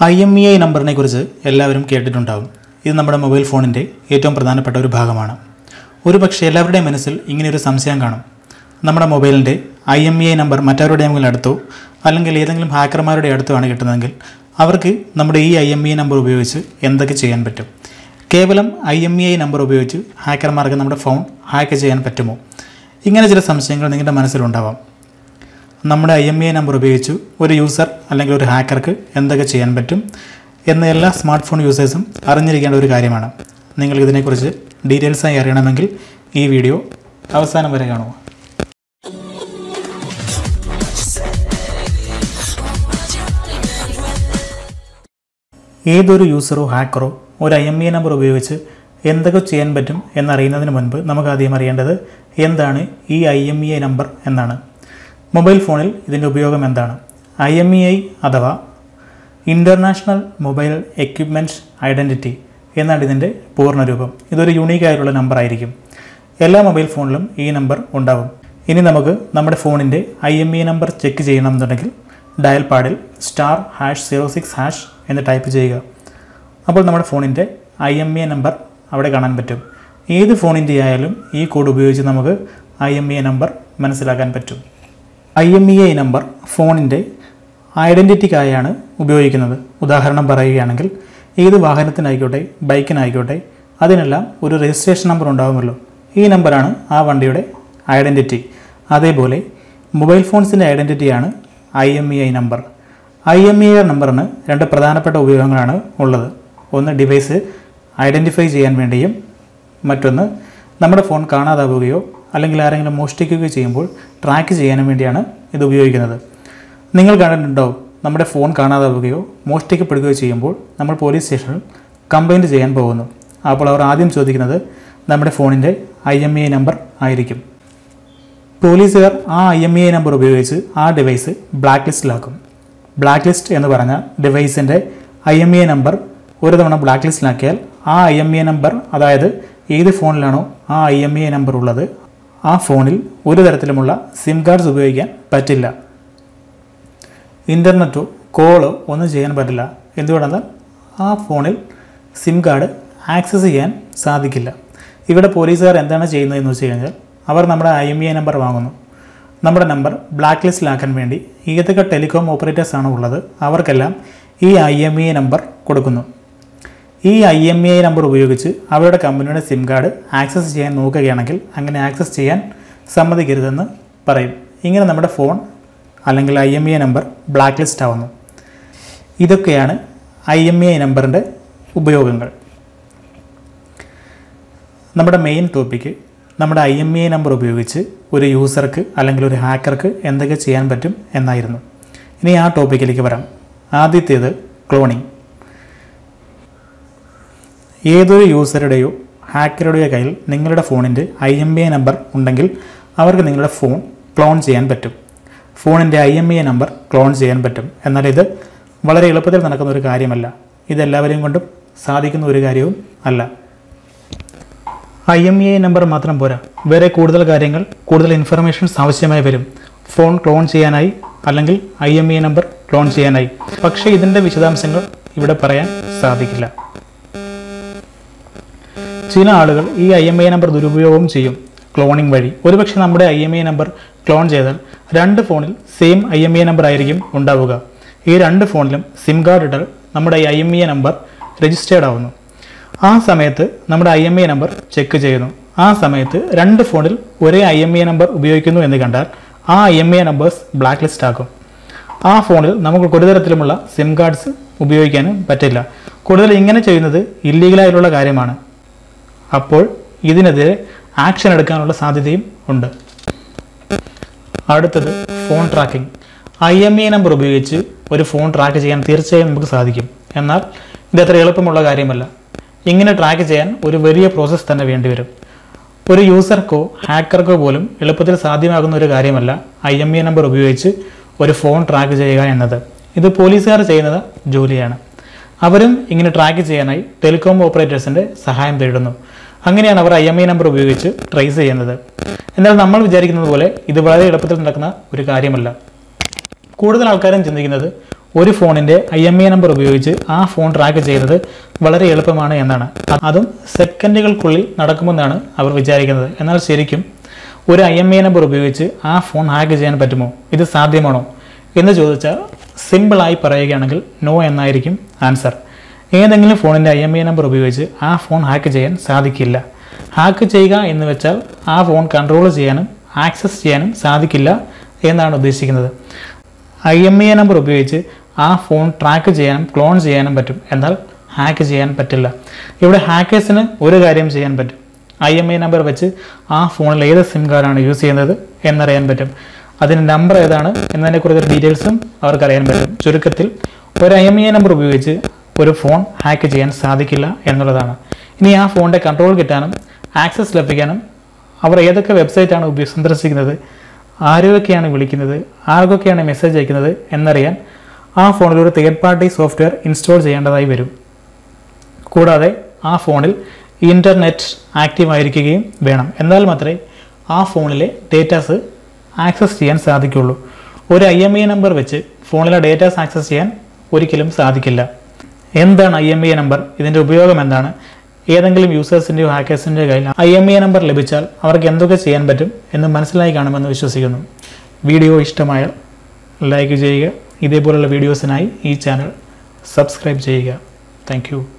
I M E I നമ്പറിനെ കുറിച്ച് എല്ലാവരും കേട്ടിട്ടുണ്ടാവും ഇത് നമ്മുടെ മൊബൈൽ ഫോണിൻ്റെ ഏറ്റവും പ്രധാനപ്പെട്ട ഒരു ഭാഗമാണ് ഒരു പക്ഷേ എല്ലാവരുടെയും മനസ്സിൽ ഇങ്ങനെയൊരു സംശയം കാണും നമ്മുടെ മൊബൈലിൻ്റെ I M E I number മറ്റാരുടെയെങ്കിലും അടുത്തോ അല്ലെങ്കിൽ ഏതെങ്കിലും ഹാക്കർമാരുടെ അടുത്തോ ആണ് കിട്ടുന്നതെങ്കിൽ അവർക്ക് നമ്മുടെ ഈ I M E I number ഉപയോഗിച്ച് എന്തൊക്കെ ചെയ്യാൻ പറ്റും കേവലം I M E I number ഉപയോഗിച്ച് ഹാക്കർമാർക്ക് നമ്മുടെ ഫോൺ ഹാക്ക് ചെയ്യാൻ പറ്റുമോ ഇങ്ങനെ ചില സംശയങ്ങൾ നിങ്ങളുടെ മനസ്സിലുണ്ടാവാം നമ്മുടെ I M E I number ഉപയോഗിച്ച് ഒരു യൂസർ അല്ലെങ്കിൽ ഒരു ഹാക്കർക്ക് എന്തൊക്കെ ചെയ്യാൻ പറ്റും എന്ന എല്ലാ സ്മാർട്ട് ഫോൺ യൂസേഴ്സും അറിഞ്ഞിരിക്കേണ്ട ഒരു കാര്യമാണ് നിങ്ങൾ ഇതിനെക്കുറിച്ച് ഡീറ്റെയിൽസായി അറിയണമെങ്കിൽ ഈ വീഡിയോ അവസാനം വരെ കാണുക ഏതൊരു യൂസറോ ഹാക്കറോ ഒരു ഐ എം ഇ നമ്പർ ഉപയോഗിച്ച് എന്തൊക്കെ ചെയ്യാൻ പറ്റും എന്നറിയുന്നതിന് മുൻപ് നമുക്ക് ആദ്യം അറിയേണ്ടത് എന്താണ് ഈ I M E I number എന്നാണ് മൊബൈൽ ഫോണിൽ ഇതിൻ്റെ ഉപയോഗം എന്താണ് ഐ എം ഇ ഐ അഥവാ ഇൻ്റർനാഷണൽ മൊബൈൽ എക്യുപ്മെൻറ്റ് ഐഡൻറ്റിറ്റി എന്നാണ് ഇതിൻ്റെ പൂർണ്ണരൂപം ഇതൊരു യുണീക്ക് ആയിട്ടുള്ള നമ്പർ ആയിരിക്കും എല്ലാ മൊബൈൽ ഫോണിലും ഈ നമ്പർ ഉണ്ടാവും ഇനി നമുക്ക് നമ്മുടെ ഫോണിൻ്റെ I M E number check ചെയ്യണമെന്നുണ്ടെങ്കിൽ ഡയൽ പാഡിൽ star hash zero six hash എന്ന് ടൈപ്പ് ചെയ്യുക അപ്പോൾ നമ്മുടെ ഫോണിൻ്റെ ഐ എം ഇ നമ്പർ അവിടെ കാണാൻ പറ്റും ഏത് ഫോണിൻ്റെ ആയാലും ഈ കോഡ് ഉപയോഗിച്ച് നമുക്ക് ഐ എം ഇ നമ്പർ മനസ്സിലാക്കാൻ പറ്റും I M E I number ഫോണിൻ്റെ ഐഡൻറ്റിറ്റിക്കായാണ് ഉപയോഗിക്കുന്നത് ഉദാഹരണം പറയുകയാണെങ്കിൽ ഏത് വാഹനത്തിനായിക്കോട്ടെ ബൈക്കിനായിക്കോട്ടെ അതിനെല്ലാം ഒരു രജിസ്ട്രേഷൻ നമ്പർ ഉണ്ടാകുമല്ലോ ഈ നമ്പറാണ് ആ വണ്ടിയുടെ ഐഡൻറ്റിറ്റി അതേപോലെ മൊബൈൽ ഫോൺസിൻ്റെ ഐഡൻറ്റിറ്റിയാണ് I M E I number I M E I നമ്പറിന് രണ്ട് പ്രധാനപ്പെട്ട ഉപയോഗങ്ങളാണ് ഉള്ളത് ഒന്ന് ഡിവൈസ് ഐഡൻറ്റിഫൈ ചെയ്യാൻ വേണ്ടിയും മറ്റൊന്ന് നമ്മുടെ ഫോൺ കാണാതാവുകയോ അല്ലെങ്കിൽ ആരെങ്കിലും മോഷ്ടിക്കുകയോ ചെയ്യുമ്പോൾ ട്രാക്ക് ചെയ്യാനും വേണ്ടിയാണ് ഇത് ഉപയോഗിക്കുന്നത് നിങ്ങൾ കണ്ടിട്ടുണ്ടാവും നമ്മുടെ ഫോൺ കാണാതാവുകയോ മോഷ്ടിക്കപ്പെടുകയോ ചെയ്യുമ്പോൾ നമ്മൾ പോലീസ് സ്റ്റേഷനിൽ കംപ്ലൈൻറ്റ് ചെയ്യാൻ പോകുന്നു അപ്പോൾ അവർ ആദ്യം ചോദിക്കുന്നത് നമ്മുടെ ഫോണിൻ്റെ I M E I number ആയിരിക്കും പോലീസുകാർ ആ I M E I number ഉപയോഗിച്ച് ആ ഡിവൈസ് ബ്ലാക്ക് ലിസ്റ്റിലാക്കും ബ്ലാക്ക് ലിസ്റ്റ് എന്ന് പറഞ്ഞ ഡിവൈസിൻ്റെ I M E I number ഒരു തവണ ബ്ലാക്ക് ലിസ്റ്റിലാക്കിയാൽ ആ I M E I number അതായത് ഏത് ഫോണിലാണോ ആ I M E I number ഉള്ളത് ആ ഫോണിൽ ഒരു തരത്തിലുമുള്ള സിം കാർഡ്സ് ഉപയോഗിക്കാൻ പറ്റില്ല ഇൻ്റർനെറ്റോ കോളോ ഒന്നും ചെയ്യാൻ പറ്റില്ല എന്തുകൊണ്ടെന്നാൽ ആ ഫോണിൽ സിം കാർഡ് ആക്സസ് ചെയ്യാൻ സാധിക്കില്ല ഇവിടെ പോലീസുകാർ എന്താണ് ചെയ്യുന്നതെന്ന് വെച്ച് കഴിഞ്ഞാൽ അവർ നമ്മുടെ I M E I number വാങ്ങുന്നു നമ്മുടെ നമ്പർ ബ്ലാക്ക് ലിസ്റ്റിലാക്കാൻ വേണ്ടി ഏതൊക്കെ ടെലികോം ഓപ്പറേറ്റേഴ്സ് ആണ് ഉള്ളത് അവർക്കെല്ലാം ഈ I M E I number കൊടുക്കുന്നു ഈ I M E I number ഉപയോഗിച്ച് അവരുടെ കമ്പനിയുടെ സിം കാർഡ് ആക്സസ് ചെയ്യാൻ നോക്കുകയാണെങ്കിൽ അങ്ങനെ ആക്സസ് ചെയ്യാൻ സമ്മതിക്കരുതെന്ന് പറയും ഇങ്ങനെ നമ്മുടെ ഫോൺ അല്ലെങ്കിൽ I M E I number black list ആവുന്നു ഇതൊക്കെയാണ് ഐ എം ഇ ഐ നമ്പറിൻ്റെ ഉപയോഗങ്ങൾ നമ്മുടെ മെയിൻ ടോപ്പിക്ക് നമ്മുടെ I M E I number ഉപയോഗിച്ച് ഒരു യൂസർക്ക് അല്ലെങ്കിൽ ഒരു ഹാക്കർക്ക് എന്തൊക്കെ ചെയ്യാൻ പറ്റും എന്നായിരുന്നു ഇനി ആ ടോപ്പിക്കിലേക്ക് വരാം ആദ്യത്തേത് ക്ലോണിംഗ് ഏതൊരു യൂസറുടെയോ ഹാക്കറുടെയോ കയ്യിൽ നിങ്ങളുടെ ഫോണിൻ്റെ I M E I number ഉണ്ടെങ്കിൽ അവർക്ക് നിങ്ങളുടെ ഫോൺ ക്ലോൺ ചെയ്യാൻ പറ്റും ഫോണിൻ്റെ I M E I number clone ചെയ്യാൻ പറ്റും എന്നാൽ ഇത് വളരെ എളുപ്പത്തിൽ നടക്കുന്ന ഒരു കാര്യമല്ല ഇതെല്ലാവരെയും കൊണ്ടും സാധിക്കുന്ന ഒരു കാര്യവും അല്ല I M E I number മാത്രം പോരാ വേറെ കൂടുതൽ കാര്യങ്ങൾ കൂടുതൽ ഇൻഫർമേഷൻസ് ആവശ്യമായി വരും ഫോൺ ക്ലോൺ ചെയ്യാനായി അല്ലെങ്കിൽ I M E I number clone ചെയ്യാനായി പക്ഷേ ഇതിൻ്റെ വിശദാംശങ്ങൾ ഇവിടെ പറയാൻ സാധിക്കില്ല ചില ആളുകൾ ഈ ഐ എം ഐ നമ്പർ ദുരുപയോഗം ചെയ്യും ക്ലോണിംഗ് വഴി ഒരുപക്ഷെ നമ്മുടെ I M I number clone ചെയ്താൽ രണ്ട് ഫോണിൽ same I M I number ആയിരിക്കും ഉണ്ടാവുക ഈ രണ്ട് ഫോണിലും സിം കാർഡ് ഇട്ടാൽ നമ്മുടെ I M I number registered ആവുന്നു ആ സമയത്ത് നമ്മുടെ I M I number check ചെയ്യുന്നു ആ സമയത്ത് രണ്ട് ഫോണിൽ ഒരേ ഐ എം ഐ നമ്പർ ഉപയോഗിക്കുന്നു എന്ന് കണ്ടാൽ ആ I M I numbers black list ആക്കും ആ ഫോണിൽ നമുക്ക് ഒരു തരത്തിലുമുള്ള സിം കാർഡ്സ് ഉപയോഗിക്കാനും പറ്റില്ല കൂടുതൽ ഇങ്ങനെ ചെയ്യുന്നത് ഇല്ലീഗലായിട്ടുള്ള കാര്യമാണ് അപ്പോൾ ഇതിനെതിരെ ആക്ഷൻ എടുക്കാനുള്ള സാധ്യതയും ഉണ്ട് അടുത്തത് phone tracking I M E number ഉപയോഗിച്ച് ഒരു ഫോൺ ട്രാക്ക് ചെയ്യാൻ തീർച്ചയായും നമുക്ക് സാധിക്കും എന്നാൽ ഇത് അത്ര എളുപ്പമുള്ള കാര്യമല്ല ഇങ്ങനെ ട്രാക്ക് ചെയ്യാൻ ഒരു വലിയ പ്രോസസ്സ് തന്നെ വേണ്ടിവരും ഒരു യൂസർക്കോ ഹാക്കർക്കോ പോലും എളുപ്പത്തിൽ സാധ്യമാകുന്ന ഒരു കാര്യമല്ല ഐ എം ഇ നമ്പർ ഉപയോഗിച്ച് ഒരു ഫോൺ ട്രാക്ക് ചെയ്യുക എന്നത് ഇത് പോലീസുകാർ ചെയ്യുന്നത് ജോലിയാണ് അവരും ഇങ്ങനെ ട്രാക്ക് ചെയ്യാനായി ടെലികോം ഓപ്പറേറ്റേഴ്സിൻ്റെ സഹായം തേടുന്നു അങ്ങനെയാണ് അവർ ഐ എം ഐ നമ്പർ ഉപയോഗിച്ച് ട്രേസ് ചെയ്യുന്നത് എന്നാൽ നമ്മൾ വിചാരിക്കുന്നത് പോലെ ഇത് വളരെ എളുപ്പത്തിൽ നടക്കുന്ന ഒരു കാര്യമല്ല കൂടുതൽ ആൾക്കാരും ചിന്തിക്കുന്നത് ഒരു ഫോണിൻ്റെ ഐ എം ഇ നമ്പർ ഉപയോഗിച്ച് ആ ഫോൺ ട്രാക്ക് ചെയ്യുന്നത് വളരെ എളുപ്പമാണ് എന്നാണ് അതും സെക്കൻഡുകൾക്കുള്ളിൽ നടക്കുമെന്നാണ് അവർ വിചാരിക്കുന്നത് എന്നാൽ ശരിക്കും ഒരു ഐ എം ഇ നമ്പർ ഉപയോഗിച്ച് ആ ഫോൺ ഹാക്ക് ചെയ്യാൻ പറ്റുമോ ഇത് സാധ്യമാണോ എന്ന് ചോദിച്ചാൽ സിമ്പിളായി പറയുകയാണെങ്കിൽ നോ എന്നായിരിക്കും ആൻസർ ഏതെങ്കിലും ഫോണിൻ്റെ ഐ എം ഇ നമ്പർ ഉപയോഗിച്ച് ആ ഫോൺ ഹാക്ക് ചെയ്യാൻ സാധിക്കില്ല ഹാക്ക് ചെയ്യുക എന്ന് വെച്ചാൽ ആ ഫോൺ കൺട്രോൾ ചെയ്യാനും ആക്സസ് ചെയ്യാനും സാധിക്കില്ല എന്നാണ് ഉദ്ദേശിക്കുന്നത് ഐ എം ഇ നമ്പർ ഉപയോഗിച്ച് ആ ഫോൺ ട്രാക്ക് ചെയ്യാനും ക്ലോൺ ചെയ്യാനും പറ്റും എന്നാൽ ഹാക്ക് ചെയ്യാൻ പറ്റില്ല ഇവിടെ ഹാക്കേഴ്സിന് ഒരു കാര്യം ചെയ്യാൻ പറ്റും ഐ എം ഐ നമ്പർ വെച്ച് ആ ഫോണിൽ ഏത് സിം കാർഡാണ് യൂസ് ചെയ്യുന്നത് എന്നറിയാൻ പറ്റും അതിന് നമ്പർ ഏതാണ് എന്നതിനെക്കുറിച്ച് ഡീറ്റെയിൽസും അവർക്ക് അറിയാൻ പറ്റും ചുരുക്കത്തിൽ ഒരു ഐ എം ഐ നമ്പർ ഉപയോഗിച്ച് ഒരു ഫോൺ ഹാക്ക് ചെയ്യാൻ സാധിക്കില്ല എന്നുള്ളതാണ് ഇനി ആ ഫോണിൻ്റെ കൺട്രോൾ കിട്ടാനും ആക്സസ് ലഭിക്കാനും അവർ ഏതൊക്കെ വെബ്സൈറ്റാണ് ഉപയോഗ സന്ദർശിക്കുന്നത് ആരൊക്കെയാണ് വിളിക്കുന്നത് ആർക്കൊക്കെയാണ് മെസ്സേജ് അയക്കുന്നത് എന്നറിയാൻ ആ ഫോണിൽ ഒരു തേർഡ് പാർട്ടി സോഫ്റ്റ്വെയർ ഇൻസ്റ്റാൾ ചെയ്യേണ്ടതായി വരും കൂടാതെ ആ ഫോണിൽ ഇൻ്റർനെറ്റ് ആക്റ്റീവ് ആയിരിക്കുകയും വേണം എന്നാൽ മാത്രമേ ആ ഫോണിലെ ഡേറ്റാസ് ആക്സസ് ചെയ്യാൻ സാധിക്കുള്ളൂ ഒരു ഐ എം ഇ നമ്പർ വെച്ച് ഫോണിലെ ഡേറ്റാസ് ആക്സസ് ചെയ്യാൻ ഒരിക്കലും സാധിക്കില്ല എന്താണ് ഐ എം ഇ നമ്പർ ഇതിൻ്റെ ഉപയോഗം എന്താണ് ഏതെങ്കിലും യൂസേഴ്സിൻ്റെയോ ഹാക്കേഴ്സിൻ്റെയോ കയ്യിൽ ഐ എം ഇ നമ്പർ ലഭിച്ചാൽ അവർക്ക് എന്തൊക്കെ ചെയ്യാൻ പറ്റും എന്ന് മനസ്സിലായി കാണുമെന്ന് വിശ്വസിക്കുന്നു വീഡിയോ ഇഷ്ടമായാൽ ലൈക്ക് ചെയ്യുക ഇതേപോലുള്ള വീഡിയോസിനായി ഈ ചാനൽ സബ്സ്ക്രൈബ് ചെയ്യുക താങ്ക്